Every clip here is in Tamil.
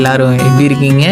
எல்லாரும் எப்படி இருக்கீங்க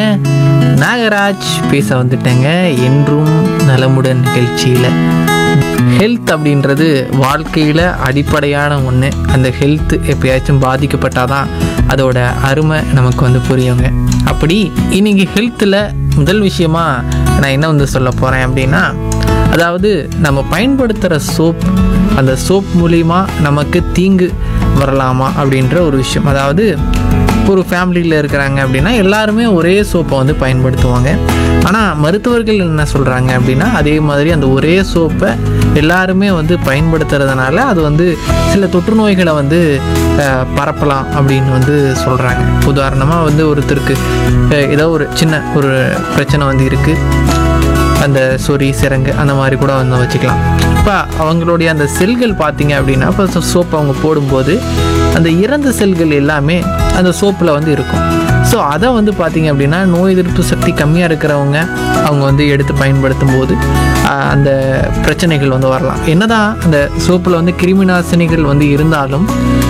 நாகராஜ் பேச வந்துட்டேங்க என்றும் நலமுடன் நிகழ்ச்சியில் ஹெல்த் அப்படின்றது வாழ்க்கையில் அடிப்படையான ஒன்று அந்த ஹெல்த் எப்பயாச்சும் பாதிக்கப்பட்டாதான் அதோட அருமை நமக்கு வந்து புரியுங்க அப்படி இன்னைக்கு ஹெல்த்தில் முதல் விஷயமா நான் என்ன வந்து சொல்ல போகிறேன் அப்படின்னா அதாவது நம்ம பயன்படுத்துகிற சோப் அந்த சோப் மூலிமா நமக்கு தீங்கு வரலாமா அப்படின்ற ஒரு விஷயம் அதாவது ஒரு ஃபேமிலியில் இருக்கிறாங்க அப்படின்னா எல்லாருமே ஒரே சோப்பை வந்து பயன்படுத்துவாங்க ஆனால் மருத்துவர்கள் என்ன சொல்கிறாங்க அப்படின்னா அதே மாதிரி அந்த ஒரே சோப்பை எல்லாருமே வந்து பயன்படுத்துறதுனால அது வந்து சில தொற்று நோய்களை வந்து அஹ், பரப்பலாம் அப்படின்னு வந்து சொல்கிறாங்க உதாரணமாக வந்து ஒருத்தருக்கு அஹ், ஏதோ ஒரு சின்ன ஒரு பிரச்சனை வந்து இருக்குது அந்த சொறி சிரங்கு அந்த மாதிரி கூட வந்து வச்சுக்கலாம் இப்போ அவங்களுடைய அந்த செல்கள் பார்த்தீங்க அப்படின்னா இப்போ சோப்பு அவங்க போடும்போது அந்த இறந்த செல்கள் எல்லாமே அந்த சோப்பில் வந்து இருக்கும் ஸோ அதை வந்து பார்த்தீங்க அப்படின்னா நோய் எதிர்ப்பு சக்தி கம்மியாக இருக்கிறவங்க அவங்க வந்து எடுத்து பயன்படுத்தும் போது ஆஹ், அந்த பிரச்சனைகள் வந்து வரலாம் என்னதான் அந்த சோப்பில் வந்து கிருமி நாசினிகள் வந்து இருந்தாலும்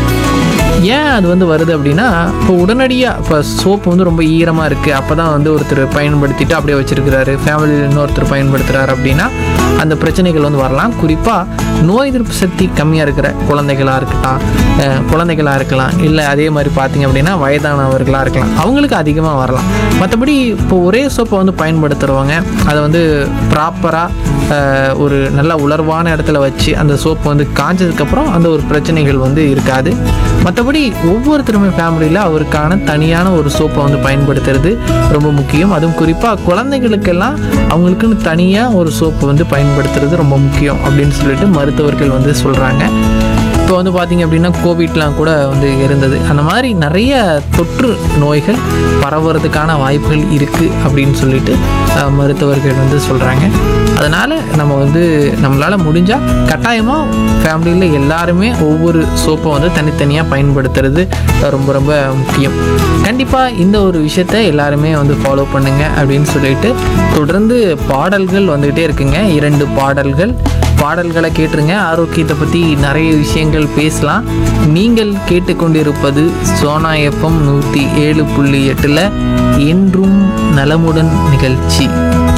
ஏன் அது வந்து வருது அப்படின்னா இப்போ உடனடியாக இப்போ சோப்பு வந்து ரொம்ப ஈரமாக இருக்குது அப்போ தான் வந்து ஒருத்தர் பயன்படுத்திட்டு அப்படியே வச்சிருக்கிறாரு ஃபேமிலியில் இன்னொருத்தர் பயன்படுத்துகிறாரு அப்படின்னா அந்த பிரச்சனைகள் வந்து வரலாம் குறிப்பாக நோய் எதிர்ப்பு சக்தி கம்மியாக இருக்கிற குழந்தைகளாக இருக்கலாம் அஹ், குழந்தைகளாக இருக்கலாம் இல்லை அதே மாதிரி பார்த்தீங்க அப்படின்னா வயதானவர்களாக இருக்கலாம் அவங்களுக்கு அதிகமாக வரலாம் மற்றபடி இப்போ ஒரே சோப்பை வந்து பயன்படுத்துகிறவங்க அதை வந்து ப்ராப்பராக ஒரு நல்ல உலர்வான இடத்துல வச்சு அந்த சோப்பு வந்து காஞ்சதுக்கப்புறம் அந்த ஒரு பிரச்சனைகள் வந்து இருக்காது மற்றபடி ஒவ்வொருத்தருமே ஃபேமிலியில் அவருக்கான தனியான ஒரு சோப்பை வந்து பயன்படுத்துறது ரொம்ப முக்கியம் அதுவும் குறிப்பாக குழந்தைகளுக்கெல்லாம் அவங்களுக்குன்னு தனியாக ஒரு சோப்பு வந்து பயன்படுத்துறது ரொம்ப முக்கியம் அப்படின்னு சொல்லிட்டு மருத்துவர்கள் வந்து சொல்கிறாங்க இப்போ வந்து பார்த்தீங்க அப்படின்னா கோவிட்லாம் கூட வந்து இருந்தது அந்த மாதிரி நிறைய தொற்று நோய்கள் பரவுறதுக்கான வாய்ப்புகள் இருக்குது அப்படின்னு சொல்லிட்டு அஹ், மருத்துவர்கள் வந்து சொல்கிறாங்க அதனால் நம்ம வந்து நம்மளால் முடிஞ்சால் கட்டாயமாக ஃபேமிலியில் எல்லாருமே ஒவ்வொரு சோப்பை வந்து தனித்தனியாக பயன்படுத்துறது ரொம்ப ரொம்ப முக்கியம் கண்டிப்பாக இந்த ஒரு விஷயத்த எல்லாருமே வந்து ஃபாலோ பண்ணுங்க அப்படின்னு சொல்லிட்டு தொடர்ந்து பாடல்கள் வந்துக்கிட்டே இருக்குங்க இரண்டு பாடல்கள் பாடல்களை கேட்டுருங்க ஆரோக்கியத்தை பற்றி நிறைய விஷயங்கள் பேசலாம் நீங்கள் கேட்டுக்கொண்டிருப்பது சோனா எஃப்எம் நூற்றி ஏழு புள்ளி எட்டில் என்றும் நலமுடன் நிகழ்ச்சி